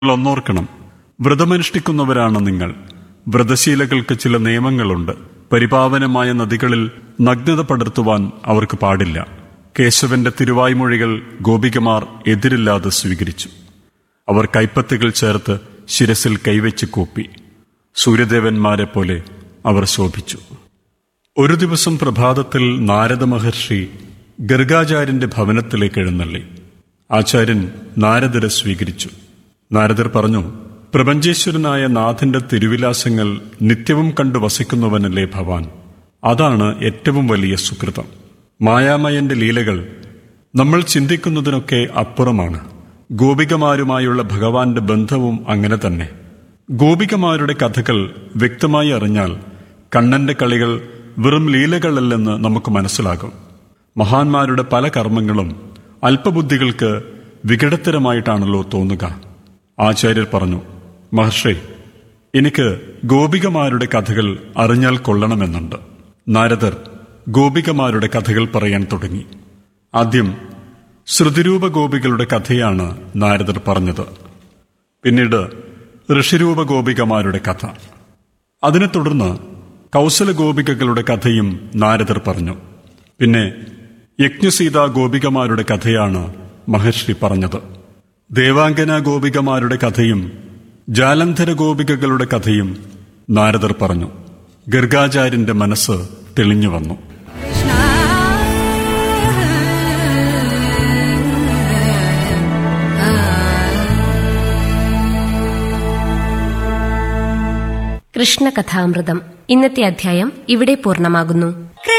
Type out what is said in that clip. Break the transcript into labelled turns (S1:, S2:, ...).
S1: നിങ്ങൾ ഒന്നോർക്കണം വ്രതമനുഷ്ഠിക്കുന്നവരാണ് നിങ്ങൾ വ്രതശീലകൾക്ക് ചില നിയമങ്ങളുണ്ട് പരിപാവനമായ നദികളിൽ നഗ്നത പടർത്തുവാൻ അവർക്ക് പാടില്ല കേശവന്റെ തിരുവായ്മൊഴികൾ ഗോപികമാർ എതിരില്ലാതെ സ്വീകരിച്ചു അവർ കൈപ്പത്തികൾ ചേർത്ത് ശിരസിൽ കൈവച്ച് കൂപ്പി സൂര്യദേവന്മാരെ പോലെ അവർ ശോഭിച്ചു ഒരു ദിവസം പ്രഭാതത്തിൽ നാരദ മഹർഷി ഗർഗാചാര്യന്റെ ഭവനത്തിലേക്ക് എഴുന്നള്ളി ആചാര്യൻ നാരദരെ സ്വീകരിച്ചു നാരദർ പറഞ്ഞു പ്രപഞ്ചേശ്വരനായ നാഥന്റെ തിരുവിലാസങ്ങൾ നിത്യവും കണ്ടു വസിക്കുന്നവനല്ലേ ഭവാൻ അതാണ് ഏറ്റവും വലിയ സുകൃതം മായാമയന്റെ ലീലകൾ നമ്മൾ ചിന്തിക്കുന്നതിനൊക്കെ അപ്പുറമാണ് ഗോപികമാരുമായുള്ള ഭഗവാന്റെ ബന്ധവും അങ്ങനെ തന്നെ ഗോപികമാരുടെ കഥകൾ വ്യക്തമായി അറിഞ്ഞാൽ കണ്ണന്റെ കളികൾ വെറും ലീലകളല്ലെന്ന് നമുക്ക് മനസ്സിലാകും മഹാന്മാരുടെ പല കർമ്മങ്ങളും അല്പബുദ്ധികൾക്ക് വികടത്തരമായിട്ടാണല്ലോ തോന്നുക ആചാര്യർ പറഞ്ഞു മഹർഷി എനിക്ക് ഗോപികമാരുടെ കഥകൾ അറിഞ്ഞാൽ കൊള്ളണമെന്നുണ്ട് നാരദർ ഗോപികമാരുടെ കഥകൾ പറയാൻ തുടങ്ങി ആദ്യം ശ്രുതിരൂപ ഗോപികളുടെ കഥയാണ് നാരദർ പറഞ്ഞത് പിന്നീട് ഋഷിരൂപ ഗോപികമാരുടെ കഥ അതിനെ തുടർന്ന് കൗശല ഗോപികകളുടെ കഥയും നാരദർ പറഞ്ഞു പിന്നെ യജ്ഞസീത ഗോപികമാരുടെ കഥയാണ് മഹർഷി പറഞ്ഞത് ദേവാംഗന ഗോപികമാരുടെ കഥയും ജാലന്ധര ഗോപികകളുടെ കഥയും നാരദർ പറഞ്ഞു ഗർഗാചാര്യന്റെ മനസ്സ് തെളിഞ്ഞു വന്നു
S2: കൃഷ്ണകഥാമൃതം ഇന്നത്തെ അധ്യായം ഇവിടെ പൂർണ്ണമാകുന്നു